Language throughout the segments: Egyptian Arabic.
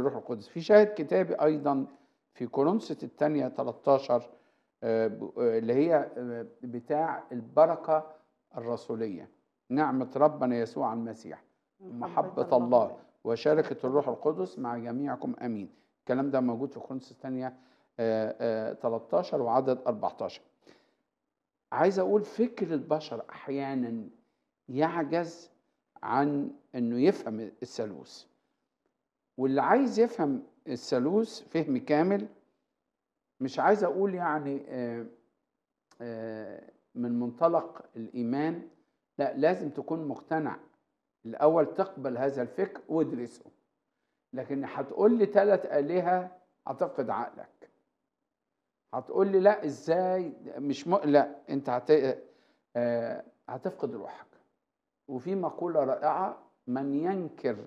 الروح القدس في شاهد كتابي ايضا في كورنثوس الثانيه 13 آه، ب- آه، اللي هي آه، بتاع البركه الرسوليه نعمه ربنا يسوع المسيح محبة الله وشركة الروح القدس مع جميعكم امين الكلام ده موجود في كورنثوس الثانيه آه، آه، 13 وعدد 14 عايز اقول فكر البشر احيانا يعجز عن انه يفهم الثالوث واللي عايز يفهم الثالوث فهم كامل مش عايز اقول يعني آه، آه، من منطلق الايمان لا لازم تكون مقتنع الاول تقبل هذا الفكر وادرسه لكن هتقول لي ثلاث الهه هتفقد عقلك هتقول لي لا ازاي مش م... لا انت هت... آه، هتفقد روحك وفي مقوله رائعه من ينكر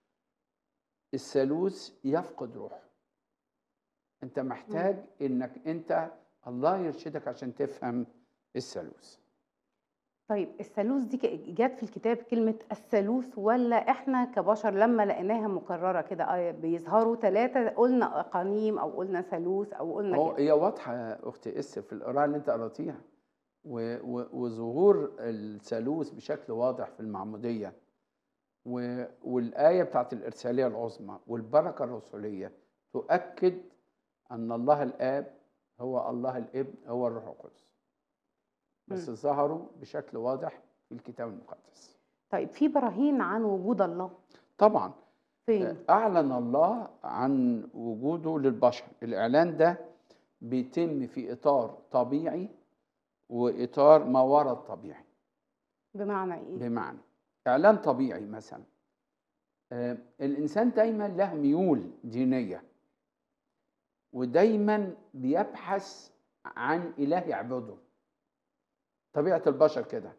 الثالوث يفقد روحه انت محتاج انك انت الله يرشدك عشان تفهم الثالوث طيب الثالوث دي ك- جت في الكتاب كلمة الثالوث ولا احنا كبشر لما لقيناها مكررة كده آه، بيظهروا ثلاثة قلنا أقانيم أو قلنا ثالوث أو قلنا هو كده هي واضحه يا اختي اسر في القراءه اللي انت قراتيها و- و- وظهور الثالوث بشكل واضح في المعموديه و- والايه بتاعت الارساليه العظمى والبركه الرسوليه تؤكد ان الله الاب هو الله الابن هو الروح القدس بس مم. ظهروا بشكل واضح في الكتاب المقدس طيب في براهين عن وجود الله طبعا فين؟ أعلن الله عن وجوده للبشر الإعلان ده بيتم في إطار طبيعي وإطار ما وراء الطبيعي بمعنى إيه؟ بمعنى إعلان طبيعي مثلا آه، الإنسان دايما له ميول دينية ودايما بيبحث عن إله يعبده طبيعة البشر كده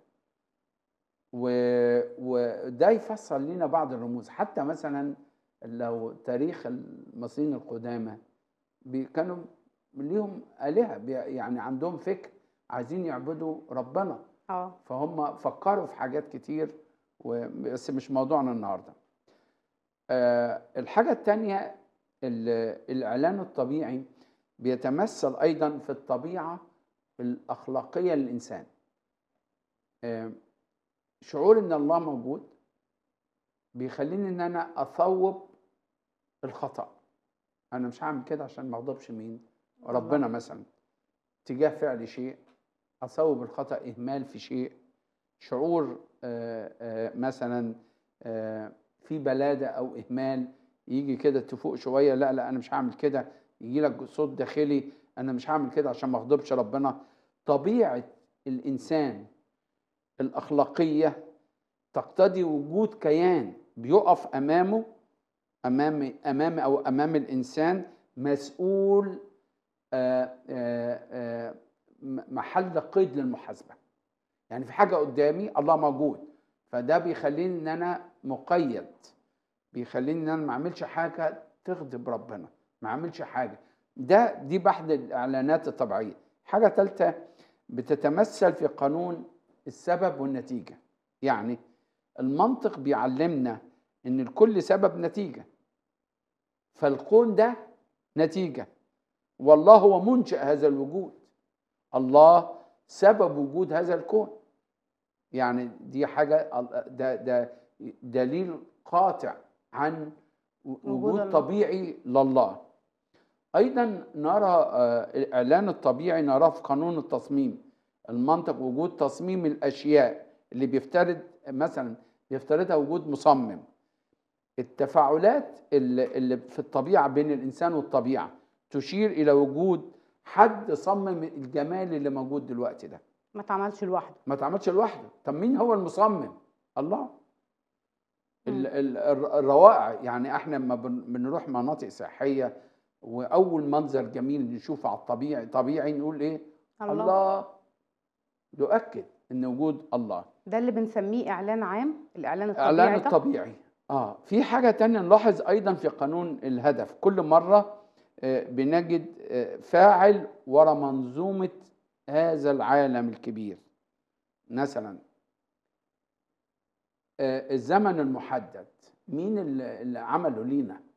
و- وده يفسر لنا بعض الرموز حتى مثلا لو تاريخ المصريين القدامى بي- كانوا ليهم آلهة بي- يعني عندهم فكر عايزين يعبدوا ربنا اه فهم فكروا في حاجات كتير و- بس مش موضوعنا النهارده. آه، الحاجة التانية ال- الإعلان الطبيعي بيتمثل أيضا في الطبيعة الأخلاقية للإنسان. آه، شعور إن الله موجود بيخليني إن أنا أثوب الخطأ. أنا مش هعمل كده عشان ما أغضبش مين؟ ربنا مثلا. تجاه فعل شيء أصوب الخطأ إهمال في شيء شعور آه، آه، مثلا آه، في بلادة أو إهمال يجي كده تفوق شوية لا لا أنا مش هعمل كده يجي لك صوت داخلي أنا مش هعمل كده عشان ما أغضبش ربنا طبيعة الإنسان الأخلاقية تقتضي وجود كيان بيقف أمامه أمام أمام أو أمام الإنسان مسؤول آه، آه، آه، م- محل قيد للمحاسبه يعني في حاجه قدامي الله موجود فده بيخليني ان انا مقيد بيخليني ان انا ما اعملش حاجه تغضب ربنا ما اعملش حاجه ده دي بعض الاعلانات الطبيعيه حاجه ثالثه بتتمثل في قانون السبب والنتيجه يعني المنطق بيعلمنا ان الكل سبب نتيجه فالكون ده نتيجه والله هو منشأ هذا الوجود الله سبب وجود هذا الكون يعني دي حاجة ده ده دليل قاطع عن وجود الله. طبيعي لله أيضا نرى آه، الإعلان الطبيعي نراه في قانون التصميم المنطق وجود تصميم الأشياء اللي بيفترض مثلا بيفترضها وجود مصمم التفاعلات اللي اللي في الطبيعة بين الإنسان والطبيعة تشير إلى وجود حد صمم الجمال اللي موجود دلوقتي ده ما اتعملش لوحده ما اتعملش لوحده طب مين هو المصمم الله ال- ال- الر- الروائع يعني احنا لما بن- بنروح مناطق سياحيه واول منظر جميل نشوفه على الطبيعي طبيعي نقول ايه الله. الله يؤكد ان وجود الله ده اللي بنسميه إعلان عام الإعلان الطبيعي اعلان ده الطبيعي اه في حاجه تانية نلاحظ ايضا في قانون الهدف كل مره آه، بنجد آه، فاعل ورا منظومه هذا العالم الكبير مثلا آه، الزمن المحدد مين اللي اللي عمله لينا